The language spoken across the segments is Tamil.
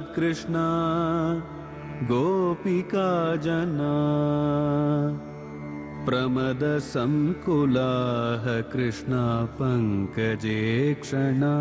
कृष्णा गोपिका जना प्रमदसङ्कुलाः कृष्णा पङ्कजे क्षणा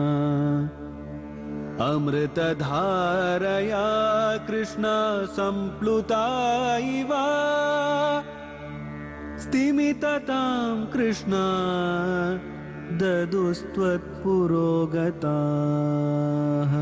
अमृतधारया कृष्णा सम्प्लुता इव स्तिमिततां कृष्णा ददुस्त्वत्पुरोगताः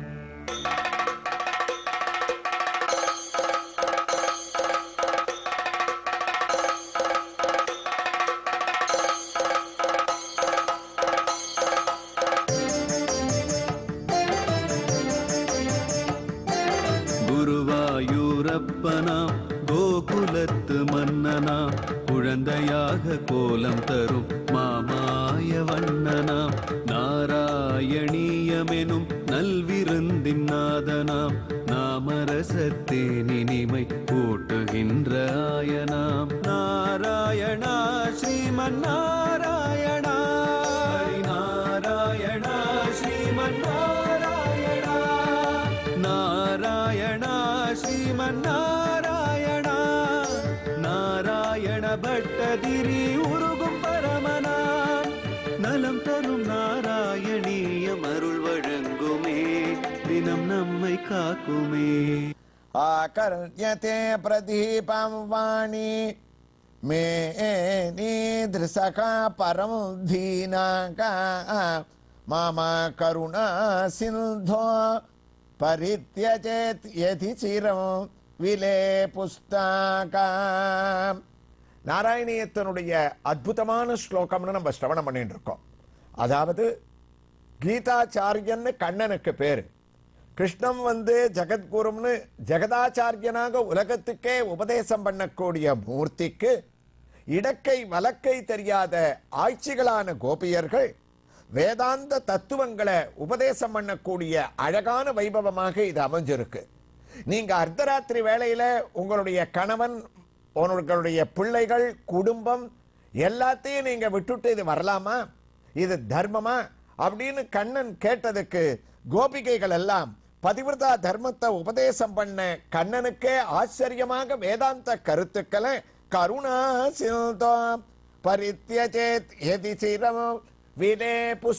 குருவாயூரப்பனாம் கோகுலத்து மன்னனாம் குழந்தையாக கோலம் தரும் மாமாய வண்ணனாம் நாராயணீயமெனும் நல்விருந்தின் நாதனாம் நாமரசத்தேன் இனிமை கூட்டுகின்ற ஆயனாம் நாராயணா ஸ்ரீமன் நாராயணா ஹரி நாராயணா ஸ்ரீமன் நாராயணா நாராயணா ஸ்ரீமன் நாராயணா நாராயண பட்டதிரி உருகும் பரமனாம் நலம் தரும் நாராயணீயம் அருள் வழங்குமே தினம் நம்மை காக்குமே आकर्ण्यते प्रदीपं वाणी मे नीदृशका परं धीनाका मम करुणा सिन्धो परित्यजेत् यदि चिरं विले पुस्तका நாராயணியத்தினுடைய அற்புதமான ஸ்லோகம்னு நம்ம சிரவணம் பண்ணிட்டு இருக்கோம் அதாவது கீதாச்சாரியன்னு கண்ணனுக்கு பேரு கிருஷ்ணன் வந்து ஜெகத்குரும்னு ஜெகதாச்சாரியனாக உலகத்துக்கே உபதேசம் பண்ணக்கூடிய மூர்த்திக்கு இடக்கை வலக்கை தெரியாத ஆட்சிகளான கோபியர்கள் வேதாந்த தத்துவங்களை உபதேசம் பண்ணக்கூடிய அழகான வைபவமாக இது அமைஞ்சிருக்கு நீங்க அர்த்தராத்திரி வேளையில உங்களுடைய கணவன் உங்களுடைய பிள்ளைகள் குடும்பம் எல்லாத்தையும் நீங்க விட்டுட்டு இது வரலாமா இது தர்மமா அப்படின்னு கண்ணன் கேட்டதுக்கு கோபிகைகள் எல்லாம் பதிவிரதா தர்மத்தை உபதேசம் பண்ண கண்ணனுக்கே ஆச்சரியமாக வேதாந்த கருத்துக்களை கருணா சிந்தோ பரித்தியஜேத் எதி சிரம் விலே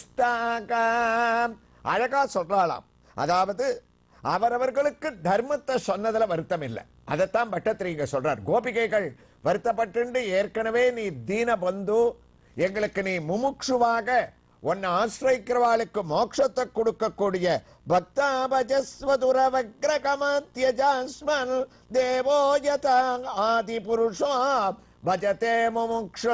புஸ்தகம் அழகா சொல்றாளாம் அதாவது அவரவர்களுக்கு தர்மத்தை சொன்னதுல வருத்தம் இல்லை அதைத்தான் பட்டத்திரி இங்க சொல்றார் கோபிகைகள் வருத்தப்பட்டு ஏற்கனவே நீ தீன பந்து எங்களுக்கு நீ முமுட்சுவாக உன்னை ஆசிரிக்கிறவாளுக்கு மோட்சத்தை கொடுக்கக்கூடிய பக்தா பஜஸ்வதுர வக்ரகமத்யஜாஸ்மன் தேவோ யதா ஆதி புருஷோ பஜதே முமுக்ஷு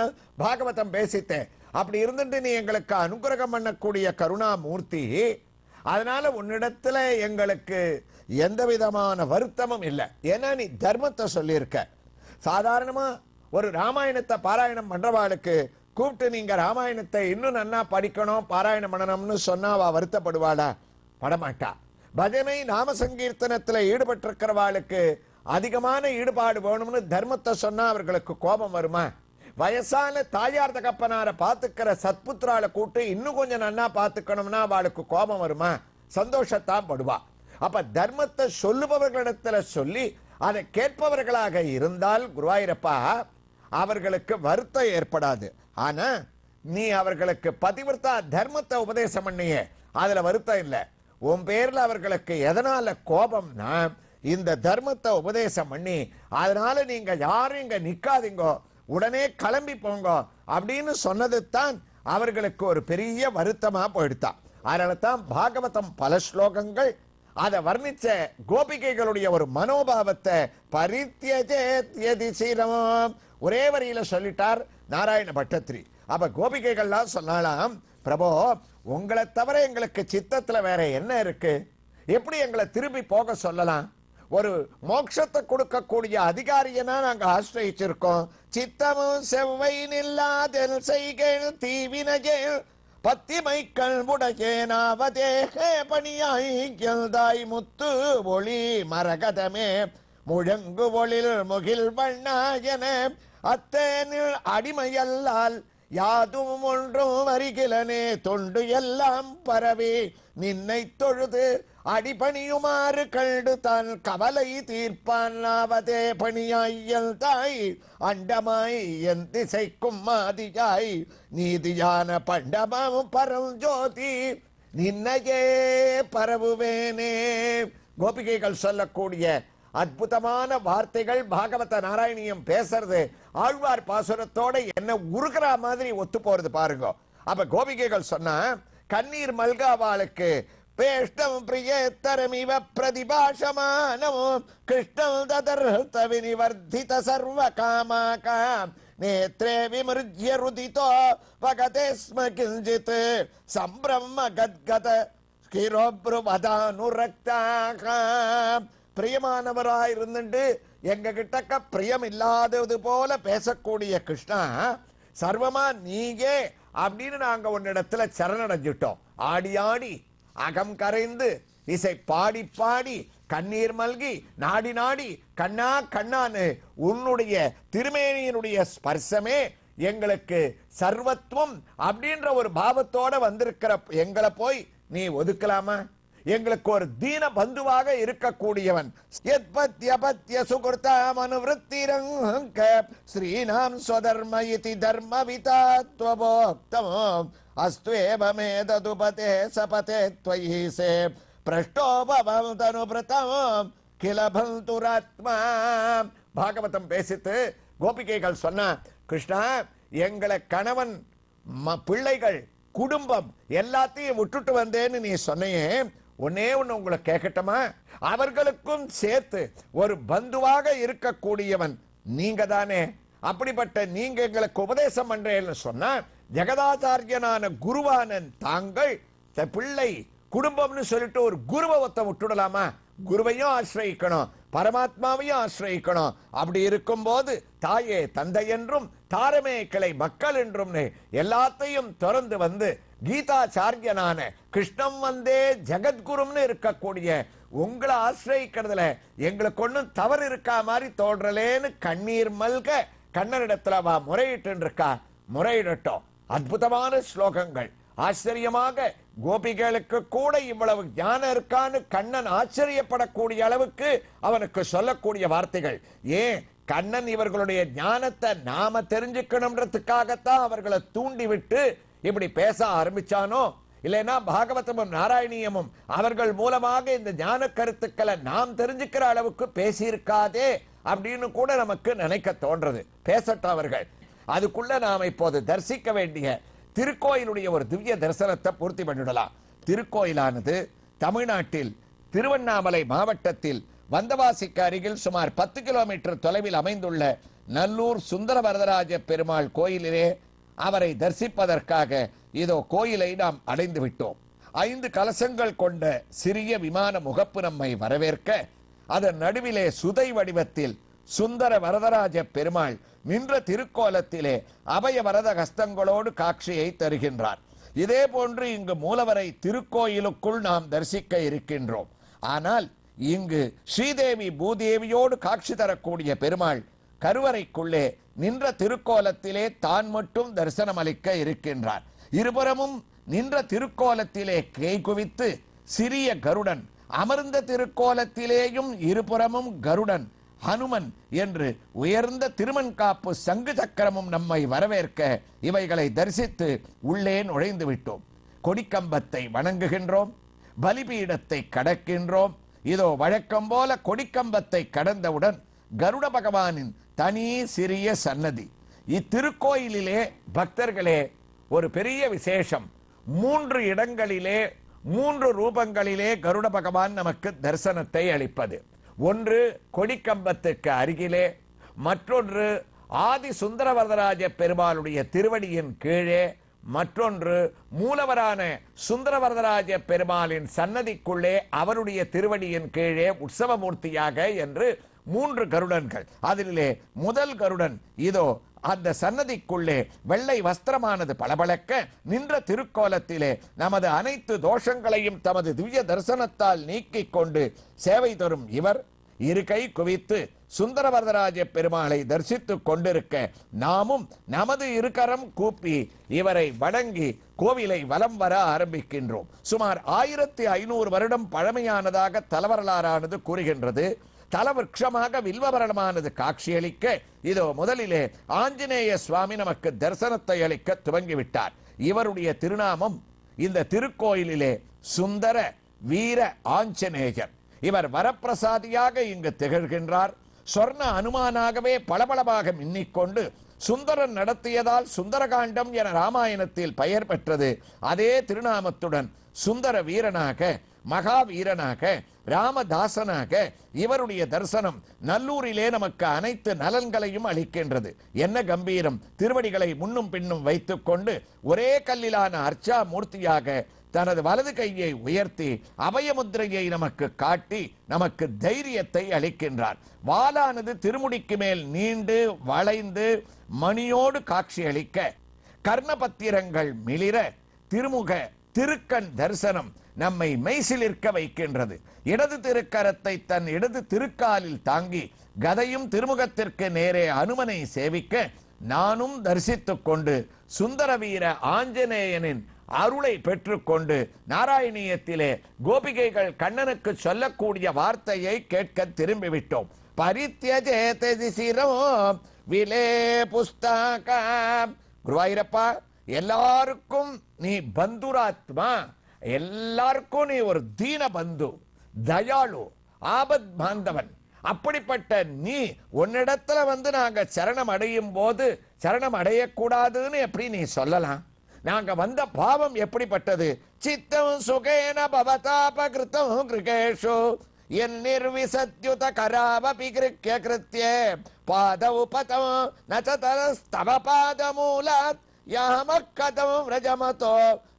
பாகவதம் பேசித்தேன் அப்படி இருந்துட்டு நீ எங்களுக்கு அனுகிரகம் பண்ணக்கூடிய கருணாமூர்த்தி அதனால உன்னிடத்துல எங்களுக்கு எந்த விதமான வருத்தமும் இல்லை ஏன்னா நீ தர்மத்தை சொல்லியிருக்க சாதாரணமா ஒரு ராமாயணத்தை பாராயணம் பண்றவாளுக்கு கூப்பிட்டு நீங்க ராமாயணத்தை இன்னும் நன்னா படிக்கணும் பாராயணம் பண்ணணும்னு சொன்னா அவ வருத்தப்படுவாளா படமாட்டா பஜனை நாம சங்கீர்த்தனத்துல ஈடுபட்டிருக்கிறவாளுக்கு அதிகமான ஈடுபாடு வேணும்னு தர்மத்தை சொன்னா அவர்களுக்கு கோபம் வருமா வயசான தாயார் தகப்பனார பாத்துக்கிற சத்புத்திரால கூட்டு இன்னும் கொஞ்சம் நன்னா பாத்துக்கணும்னா அவளுக்கு கோபம் வருமா சந்தோஷத்தான் படுவா அப்ப தர்மத்தை சொல்லுபவர்களிடத்துல சொல்லி அதை கேட்பவர்களாக இருந்தால் குருவாயிரப்பா அவர்களுக்கு வருத்தம் ஏற்படாது ஆனா நீ அவர்களுக்கு பதிவிரத்தா தர்மத்தை உபதேசம் பண்ணியே அதுல வருத்தம் இல்ல உன் பேர்ல அவர்களுக்கு எதனால கோபம்னா இந்த தர்மத்தை உபதேசம் பண்ணி அதனால நீங்க யாரும் இங்க நிக்காதீங்கோ உடனே கிளம்பி போங்க அப்படின்னு சொன்னது தான் அவர்களுக்கு ஒரு பெரிய வருத்தமா போயிடுத்தான் அதனால தான் பாகவதம் பல ஸ்லோகங்கள் அதை வர்ணிச்ச கோபிகைகளுடைய ஒரு மனோபாவத்தை பரித்தியஜேத்யதி சீரம் ஒரே வரியில சொல்லிட்டார் நாராயண பட்டத்திரி அப்ப கோபிகைகள்லாம் சொன்னாலாம் பிரபோ உங்களை தவிர எங்களுக்கு சித்தத்துல வேற என்ன இருக்கு எப்படி எங்களை திரும்பி போக சொல்லலாம் ஒரு மோட்சத்தை கொடுக்கக்கூடிய அதிகாரியனா நாங்க ஆசிரியிச்சிருக்கோம் சித்தமும் செவ்வை நில்லாதல் செய்கள் தீவினைகள் பத்திமைக்கள் முடையேனாவதேகே பணியாய் முத்து ஒளி மரகதமே முழங்கு ஒளில் முகில் வண்ணாயன அத்தேனில் அடிமையல்லால் யாதும் ஒன்றும் அருகிலனே தொண்டு எல்லாம் பரவி நின்னை தொழுது அடிபணியுமாறு கண்டு தான் கவலை தீர்ப்பான் ஆவதே பணியாயல் தாய் அண்டமாய் என் திசைக்கும் மாதியாய் நீதியான பண்டமும் பரஞ்சோதி நின்னையே பரவுவேனே கோபிகைகள் சொல்லக்கூடிய அற்புதமான வார்த்தைகள் பாகவத நாராயணியம் பேசுறது ஆழ்வார் பாசுரத்தோட என்ன உருகிற மாதிரி ஒத்து போறது பாருங்க அப்ப கோபிகைகள் சொன்னா கண்ணீர் மல்காவாளுக்கு பேஷ்டம் பிரியேத்தரமிவ பிரதிபாஷமானம் கிருஷ்ணம் ததர்ஹத வினிவர்தித சர்வ காமாகாம் நேத்ரே விமிருஜ்ய ருதிதோ வகதே ஸ்ம கிஞ்சித் சம்பிரம்ம கத்கத கிரோப்ருவதானுரக்தாக பிரியமானவராய் இருந்துட்டு எங்க கிட்டக்க பிரியம் இல்லாதது போல பேசக்கூடிய கிருஷ்ணா சர்வமா நீங்க அப்படின்னு நாங்க உன்னிடத்துல சரணடைஞ்சிட்டோம் ஆடி ஆடி அகம் கரைந்து இசை பாடி பாடி கண்ணீர் மல்கி நாடி நாடி கண்ணா கண்ணான்னு உன்னுடைய திருமேனியினுடைய ஸ்பர்சமே எங்களுக்கு சர்வத்துவம் அப்படின்ற ஒரு பாவத்தோட வந்திருக்கிற எங்களை போய் நீ ஒதுக்கலாமா எங்களுக்கு ஒரு தீன பந்துவாக இருக்கக்கூடியவன் யத்பத்யபத்ய சுகிருதாம் அனுவృత్తిரங்க ஸ்ரீநாம் ஸ்வதர்ம இதி தர்ம விதாத்வபோக்தம் அஸ்துவேவமே ததுபதே சபதே त्वयि से பிரஷ்டோ பவம் தனுபிருதம் கில பந்துராத்மா பாகவதம் பேசித்து கோபிகைகள் சொன்னா கிருஷ்ணா எங்களை கணவன் ம- பிள்ளைகள் குடும்பம் எல்லாத்தையும் விட்டுட்டு வந்தேன்னு நீ சொன்னையே ஒன்னே ஒண்ணு உங்களை கேட்கட்டுமா அவர்களுக்கும் சேர்த்து ஒரு பந்துவாக இருக்கக்கூடியவன் நீங்க தானே அப்படிப்பட்ட நீங்க எங்களுக்கு உபதேசம் பண்றேன்னு சொன்னா ஜெகதாச்சாரியனான குருவானன் தாங்கள் த- பிள்ளை குடும்பம்னு சொல்லிட்டு ஒரு குருவை ஒத்த விட்டுடலாமா குருவையும் ஆசிரயிக்கணும் பரமாத்மாவையும் ஆசிரயிக்கணும் அப்படி இருக்கும்போது தாயே தந்தை என்றும் தாரமே கிளை மக்கள் என்றும் எல்லாத்தையும் திறந்து வந்து கீதாச்சாரியனான கிருஷ்ணம் வந்தே ஜெகத்குரும்னு இருக்கக்கூடிய உங்களை ஆசிரயிக்கிறதுல எங்களுக்கு ஒண்ணும் தவறு இருக்கா மாதிரி தோன்றலேன்னு கண்ணீர் மல்க கண்ணனிடத்துல வா முறையிட்டு இருக்கா முறையிடட்டும் அற்புதமான ஸ்லோகங்கள் ஆச்சரியமாக கோபிகளுக்கு கூட இவ்வளவு ஞானம் இருக்கான்னு கண்ணன் ஆச்சரியப்படக்கூடிய அளவுக்கு அவனுக்கு சொல்லக்கூடிய வார்த்தைகள் ஏன் கண்ணன் இவர்களுடைய ஞானத்தை நாம தெரிஞ்சுக்கணும்ன்றதுக்காகத்தான் அவர்களை தூண்டி விட்டு இப்படி பேச ஆரம்பிச்சானோ இல்லைன்னா பாகவதமும் நாராயணியமும் அவர்கள் மூலமாக இந்த ஞான கருத்துக்களை நாம் தெரிஞ்சுக்கிற அளவுக்கு பேசியிருக்காதே அப்படின்னு கூட நமக்கு நினைக்க தோன்றது பேசட்டும் அவர்கள் அதுக்குள்ள நாம் இப்போது தரிசிக்க வேண்டிய திருக்கோயிலுடைய ஒரு திவ்ய தரிசனத்தை பூர்த்தி பண்ணிடலாம் திருக்கோயிலானது தமிழ்நாட்டில் திருவண்ணாமலை மாவட்டத்தில் வந்தவாசிக்கு அருகில் சுமார் பத்து கிலோமீட்டர் தொலைவில் அமைந்துள்ள நல்லூர் சுந்தர வரதராஜ பெருமாள் கோயிலிலே அவரை தரிசிப்பதற்காக இதோ கோயிலை நாம் அடைந்து விட்டோம் ஐந்து கலசங்கள் கொண்ட சிறிய விமான முகப்பு நம்மை வரவேற்க அதன் நடுவிலே சுதை வடிவத்தில் சுந்தர வரதராஜ பெருமாள் நின்ற திருக்கோலத்திலே அபய வரத ஹஸ்தங்களோடு காட்சியை தருகின்றார் இதே போன்று இங்கு மூலவரை திருக்கோயிலுக்குள் நாம் தரிசிக்க இருக்கின்றோம் ஆனால் இங்கு ஸ்ரீதேவி பூதேவியோடு காட்சி தரக்கூடிய பெருமாள் கருவறைக்குள்ளே நின்ற திருக்கோலத்திலே தான் மட்டும் தரிசனம் அளிக்க இருக்கின்றார் இருபுறமும் நின்ற திருக்கோலத்திலே கை குவித்து சிறிய கருடன் அமர்ந்த திருக்கோலத்திலேயும் இருபுறமும் கருடன் ஹனுமன் என்று உயர்ந்த திருமண்காப்பு சங்கு சக்கரமும் நம்மை வரவேற்க இவைகளை தரிசித்து உள்ளே நுழைந்து விட்டோம் கொடிக்கம்பத்தை வணங்குகின்றோம் பலிபீடத்தை கடக்கின்றோம் இதோ வழக்கம் போல கொடிக்கம்பத்தை கடந்தவுடன் கருட பகவானின் தனி சிறிய சன்னதி இத்திருக்கோயிலிலே பக்தர்களே ஒரு பெரிய விசேஷம் மூன்று இடங்களிலே மூன்று ரூபங்களிலே கருட பகவான் நமக்கு தரிசனத்தை அளிப்பது ஒன்று கொடிக்கம்பத்துக்கு அருகிலே மற்றொன்று ஆதி சுந்தரவரதராஜ பெருமாளுடைய திருவடியின் கீழே மற்றொன்று மூலவரான சுந்தரவரதராஜ பெருமாளின் சன்னதிக்குள்ளே அவருடைய திருவடியின் கீழே உற்சவமூர்த்தியாக என்று மூன்று கருடன்கள் அதிலே முதல் கருடன் இதோ அந்த சன்னதிக்குள்ளே வெள்ளை வஸ்திரமானது பளபளக்க நின்ற திருக்கோலத்திலே நமது அனைத்து தோஷங்களையும் தமது திவ்ய தரிசனத்தால் நீக்கிக் கொண்டு சேவை தரும் இவர் இரு கை குவித்து சுந்தரவரதராஜ பெருமாளை தரிசித்துக் கொண்டிருக்க நாமும் நமது இருக்கரம் கூப்பி இவரை வணங்கி கோவிலை வலம் வர ஆரம்பிக்கின்றோம் சுமார் ஆயிரத்தி ஐநூறு வருடம் பழமையானதாக தலவரலாறானது கூறுகின்றது தலவிருட்சமாக வில்வவரணமானது காட்சியளிக்க இதோ முதலிலே ஆஞ்சநேய சுவாமி நமக்கு தரிசனத்தை அளிக்க துவங்கிவிட்டார் இவருடைய திருநாமம் இந்த திருக்கோயிலிலே சுந்தர வீர ஆஞ்சநேயர் இவர் வரப்பிரசாதியாக இங்கு திகழ்கின்றார் சொர்ண அனுமானாகவே பளபளவாக மின்னிக்கொண்டு சுந்தரன் நடத்தியதால் சுந்தரகாண்டம் என ராமாயணத்தில் பெயர் பெற்றது அதே திருநாமத்துடன் சுந்தர வீரனாக மகாவீரனாக ராமதாசனாக இவருடைய தரிசனம் நல்லூரிலே நமக்கு அனைத்து நலன்களையும் அளிக்கின்றது என்ன கம்பீரம் திருவடிகளை முன்னும் பின்னும் வைத்துக்கொண்டு ஒரே கல்லிலான அர்ச்சா மூர்த்தியாக தனது வலது கையை உயர்த்தி அபயமுத்திரையை நமக்கு காட்டி நமக்கு தைரியத்தை அளிக்கின்றார் வாளானது திருமுடிக்கு மேல் நீண்டு வளைந்து மணியோடு காட்சி அளிக்க கர்ணபத்திரங்கள் மிளிர திருமுக திருக்கண் தரிசனம் நம்மை மெய்சிலிருக்க வைக்கின்றது இடது திருக்கரத்தை தன் இடது திருக்காலில் தாங்கி கதையும் திருமுகத்திற்கு நேரே அனுமனை சேவிக்க நானும் தரிசித்துக் கொண்டு சுந்தரவீர ஆஞ்சநேயனின் அருளை பெற்றுக்கொண்டு நாராயணியத்திலே கோபிகைகள் கண்ணனுக்கு சொல்லக்கூடிய வார்த்தையை கேட்க திரும்பிவிட்டோம் பரித்தியஜேதி சிரம் விலே புஸ்தகம் குருவாயிரப்பா எல்லாருக்கும் நீ பந்துராத்மா எல்லாருக்கும் நீ ஒரு தீன பந்து தயாளு ஆபத் பாந்தவன் அப்படிப்பட்ட நீ உன்னிடத்துல வந்து நாங்க சரணம் அடையும் போது சரணம் அடையக்கூடாதுன்னு எப்படி நீ சொல்லலாம் நாங்க வந்த பாவம் எப்படிப்பட்டது சித்தம் சுகேன பவதாபகிருத்தம் கிருகேஷு என் நிர்விசத்யுத கராவபி கிருக்கிய கிருத்தியே பாதௌ பதம் நச்சதரஸ்தவ பாதமூலாத் யாம கதம் விரஜமதோ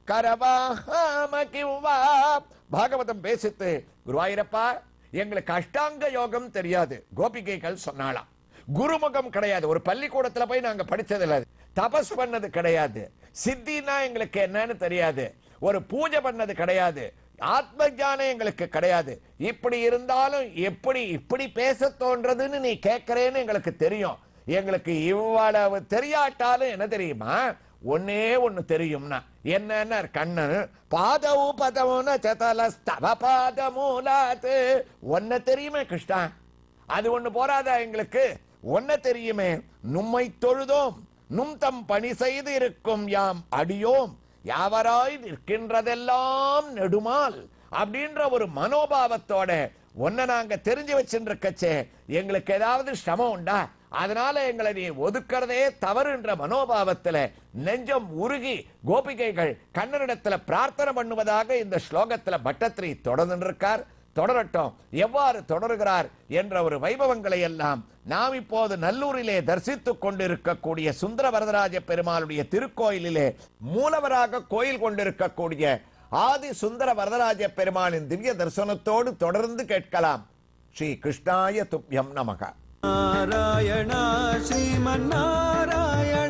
கரவாஹாம கிவ்வா பாகவதம் பேசித்து குருவாயிரப்பா எங்களுக்கு அஷ்டாங்க யோகம் தெரியாது கோபிகைகள் சொன்னாலாம் குருமுகம் கிடையாது ஒரு பள்ளிக்கூடத்துல போய் நாங்க படிச்சது இல்ல தபஸ் பண்ணது கிடையாது சித்தினா எங்களுக்கு என்னன்னு தெரியாது ஒரு பூஜை பண்ணது கிடையாது ஆத்ம ஞானம் எங்களுக்கு கிடையாது இப்படி இருந்தாலும் எப்படி இப்படி பேச தோன்றதுன்னு நீ கேட்கறேன்னு எங்களுக்கு தெரியும் எங்களுக்கு இவ்வளவு தெரியாட்டாலும் என்ன தெரியுமா ஒன்னே ஒண்ணு தெரியும்னா என்னன்னா கண்ணன் பாதவு பதவுன சதலஸ்தவ பாதமூலாத்து ஒன்ன தெரியுமே கிருஷ்ணா அது ஒண்ணு போராதா எங்களுக்கு ஒன்ன தெரியுமே நும்மை தொழுதோம் நும் தம் பணி செய்து இருக்கும் யாம் அடியோம் யாவராய் நிற்கின்றதெல்லாம் நெடுமால் அப்படின்ற ஒரு மனோபாவத்தோட ஒன்ன நாங்க தெரிஞ்சு வச்சுருக்கச்சே எங்களுக்கு ஏதாவது சிரமம் உண்டா அதனால எங்களை நீ ஒதுக்கிறதே தவறுன்ற மனோபாவத்துல நெஞ்சம் உருகி கோபிகைகள் கண்ணனிடத்துல பிரார்த்தனை பண்ணுவதாக இந்த ஸ்லோகத்துல பட்டத்திரி தொடர்ந்து இருக்கார் தொடரட்டும் எவ்வாறு தொடருகிறார் என்ற ஒரு வைபவங்களை எல்லாம் நாம் இப்போது நல்லூரிலே தரிசித்துக் கொண்டிருக்கக்கூடிய சுந்தர வரதராஜ பெருமாளுடைய திருக்கோயிலிலே மூலவராக கோயில் கொண்டிருக்கக்கூடிய ஆதி சுந்தர வரதராஜ பெருமாளின் திவ்ய தரிசனத்தோடு தொடர்ந்து கேட்கலாம் ஸ்ரீ கிருஷ்ணாய துப்யம் நமக நாராயணா ஸ்ரீமன்னாராயண